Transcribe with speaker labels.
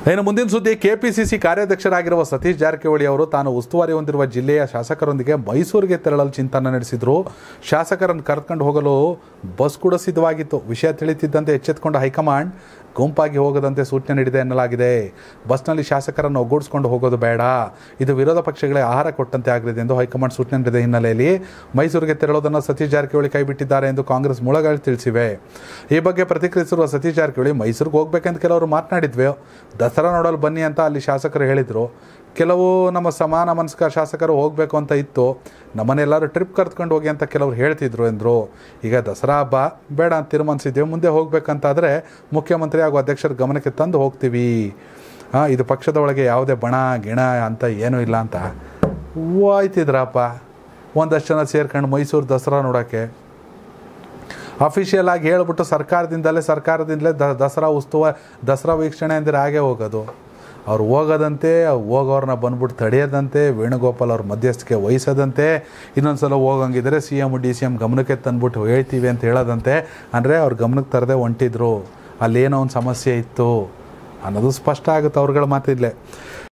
Speaker 1: ಇನ್ನು ಮುಂದಿನ ಸುದ್ದಿ ಕೆಪಿಸಿಸಿ ಕಾರ್ಯಾಧ್ಯಕ್ಷರಾಗಿರುವ ಸತೀಶ್ ಜಾರಕಿಹೊಳಿ ಅವರು ತಾನು ಉಸ್ತುವಾರಿ ಹೊಂದಿರುವ ಜಿಲ್ಲೆಯ ಶಾಸಕರೊಂದಿಗೆ ಮೈಸೂರಿಗೆ ತೆರಳಲು ಚಿಂತನೆ ನಡೆಸಿದ್ರು ಶಾಸಕರನ್ನು ಕರ್ಕೊಂಡು ಹೋಗಲು ಬಸ್ ಕೂಡ ಸಿದ್ಧವಾಗಿತ್ತು ವಿಷಯ ತಿಳಿತಿದ್ದಂತೆ ಎಚ್ಚೆತ್ತುಕೊಂಡ ಹೈಕಮಾಂಡ್ ಗುಂಪಾಗಿ ಹೋಗದಂತೆ ಸೂಚನೆ ನೀಡಿದೆ ಎನ್ನಲಾಗಿದೆ ಬಸ್ನಲ್ಲಿ ಶಾಸಕರನ್ನು ಒಗ್ಗೂಡಿಸ್ಕೊಂಡು ಹೋಗೋದು ಬೇಡ ಇದು ವಿರೋಧ ಪಕ್ಷಗಳಿಗೆ ಆಹಾರ ಕೊಟ್ಟಂತೆ ಆಗಲಿದೆ ಎಂದು ಹೈಕಮಾಂಡ್ ಸೂಚನೆ ನೀಡಿದ ಹಿನ್ನೆಲೆಯಲ್ಲಿ ಮೈಸೂರಿಗೆ ತೆರಳೋದನ್ನು ಸತೀಶ್ ಜಾರಕಿಹೊಳಿ ಕೈಬಿಟ್ಟಿದ್ದಾರೆ ಎಂದು ಕಾಂಗ್ರೆಸ್ ಮೂಲಗಳು ತಿಳಿಸಿವೆ ಈ ಬಗ್ಗೆ ಪ್ರತಿಕ್ರಿಯಿಸಿರುವ ಸತೀಶ್ ಜಾರಕಿಹೊಳಿ ಮೈಸೂರಿಗೆ ಹೋಗ್ಬೇಕಂತ ಕೆಲವರು ಮಾತನಾಡಿದ್ವಿ ದಸರಾ ನೋಡಲು ಬನ್ನಿ ಅಂತ ಅಲ್ಲಿ ಶಾಸಕರು ಹೇಳಿದರು ಕೆಲವು ನಮ್ಮ ಸಮಾನ ಮನಸ್ಕ ಶಾಸಕರು ಹೋಗಬೇಕು ಅಂತ ಇತ್ತು ನಮ್ಮನ್ನೆಲ್ಲರೂ ಟ್ರಿಪ್ ಕರ್ತ್ಕೊಂಡು ಹೋಗಿ ಅಂತ ಕೆಲವರು ಹೇಳ್ತಿದ್ರು ಎಂದರು ಈಗ ದಸರಾ ಹಬ್ಬ ಬೇಡ ಅಂತ ತೀರ್ಮಾನಿಸಿದ್ದೀವಿ ಮುಂದೆ ಹೋಗ್ಬೇಕಂತಾದರೆ ಮುಖ್ಯಮಂತ್ರಿ ಹಾಗೂ ಅಧ್ಯಕ್ಷರ ಗಮನಕ್ಕೆ ತಂದು ಹೋಗ್ತೀವಿ ಹಾಂ ಇದು ಪಕ್ಷದ ಒಳಗೆ ಯಾವುದೇ ಬಣ ಗಿಣ ಅಂತ ಏನೂ ಇಲ್ಲ ಅಂತ ಹೋಯ್ತಿದ್ರಪ್ಪ ಒಂದಷ್ಟು ಜನ ಸೇರ್ಕೊಂಡು ಮೈಸೂರು ದಸರಾ ನೋಡೋಕ್ಕೆ ಅಫಿಷಿಯಲ್ ಆಗಿ ಹೇಳ್ಬಿಟ್ಟು ಸರ್ಕಾರದಿಂದಲೇ ಸರ್ಕಾರದಿಂದಲೇ ದ ದಸರಾ ಉತ್ಸವ ದಸರಾ ವೀಕ್ಷಣೆ ಅಂದರೆ ಹಾಗೆ ಹೋಗೋದು ಅವ್ರು ಹೋಗೋದಂತೆ ಹೋಗೋರನ್ನ ಬಂದ್ಬಿಟ್ಟು ತಡೆಯೋದಂತೆ ವೇಣುಗೋಪಾಲ್ ಅವ್ರ ಮಧ್ಯಸ್ಥಿಕೆ ವಹಿಸೋದಂತೆ ಇನ್ನೊಂದು ಸಲ ಹೋಗಂಗಿದ್ರೆ C M D C M ಗಮನಕ್ಕೆ ತಂದ್ಬಿಟ್ಟು ಹೇಳ್ತೀವಿ ಅಂತ ಹೇಳೋದಂತೆ ಅಂದರೆ ಅವ್ರ ಗಮನಕ್ಕೆ ತರದೆ ಹೊಂಟಿದ್ರು ಅಲ್ಲೇನೋ ಒಂದು ಸಮಸ್ಯೆ ಇತ್ತು ಅನ್ನೋದು ಸ್ಪಷ್ಟ ಆಗುತ್ತೆ ಅವ್ರಗಳ ಮಾತಿಲ್ಲೇ